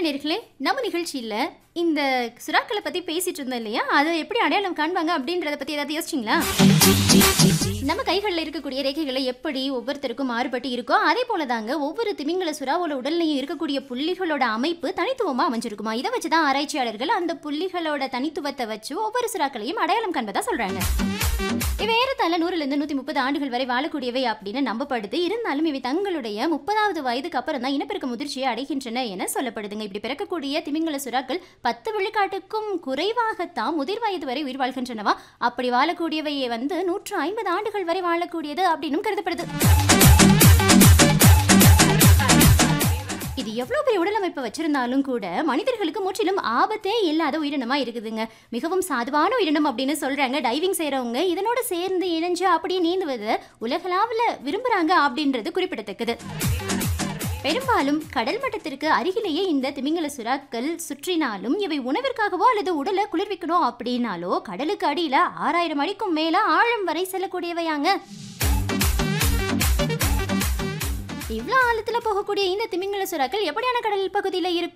நேர்களே நம்ம நிகழ்ச்சியில் இந்த சுறாக்களை பற்றி பேசிட்டு இருந்தோம் இல்லையா அதை எப்படி அடையாளம் காண்பாங்க அப்படின்றத பற்றி ஏதாவது யோசிச்சிங்களா நம்ம கைகளில் இருக்கக்கூடிய ரேகைகளை எப்படி ஒவ்வொருத்தருக்கும் மாறுபட்டு இருக்கோ அதே போல தாங்க ஒவ்வொரு திமிங்கல சுறாவோட உடல்லையும் இருக்கக்கூடிய புள்ளிகளோட அமைப்பு தனித்துவமாக அமைஞ்சிருக்குமா இதை வச்சு தான் ஆராய்ச்சியாளர்கள் அந்த புள்ளிகளோட தனித்துவத்தை வச்சு ஒவ்வொரு சுறாக்களையும் அடையாளம் காண்பதா சொல்றாங்க இவை ஏறத்தாழ நூறுலேருந்து நூற்றி முப்பது ஆண்டுகள் வரை வாழக்கூடியவை அப்படின்னு நம்பப்படுது இருந்தாலும் இவை தங்களுடைய முப்பதாவது வயதுக்கு அப்புறம் தான் இனப்பெருக்க முதிர்ச்சியை அடைகின்றன என சொல்லப்படுதுங்க இப்படி பிறக்கக்கூடிய திமிங்கல சுறாக்கள் பத்து விழுக்காட்டுக்கும் குறைவாகத்தான் முதிர் வயது வரை உயிர் வாழ்கின்றனவா அப்படி வாழக்கூடியவையே வந்து நூற்று ஐம்பது ஆண்டுகள் வரை வாழக்கூடியது அப்படின்னும் கருதப்படுது இது எவ்வளோ பெரிய உடலமைப்பை வச்சிருந்தாலும் கூட மனிதர்களுக்கு முற்றிலும் ஆபத்தே இல்லாத உயிரினமா இருக்குதுங்க மிகவும் சாதுவான உயிரினம் அப்படின்னு சொல்றாங்க டைவிங் செய்றவங்க இதனோட சேர்ந்து இணைஞ்சு அப்படியே நீந்துவதை உலகளாவில் விரும்புறாங்க அப்படின்றது குறிப்பிடத்தக்கது பெரும்பாலும் கடல் மட்டத்திற்கு அருகிலேயே இந்த திமிங்கல சுறாக்கள் சுற்றினாலும் இவை உணவிற்காகவோ அல்லது உடலை குளிர்விக்கணும் அப்படின்னாலோ கடலுக்கு அடியில ஆறாயிரம் அடிக்கும் மேல ஆழம் வரை செல்லக்கூடியவையாங்க இவ்வளோ ஆழத்துல போகக்கூடிய இந்த திமிங்கல சுறாக்கள் எப்படியான கடல் பகுதியில் இருக்கும்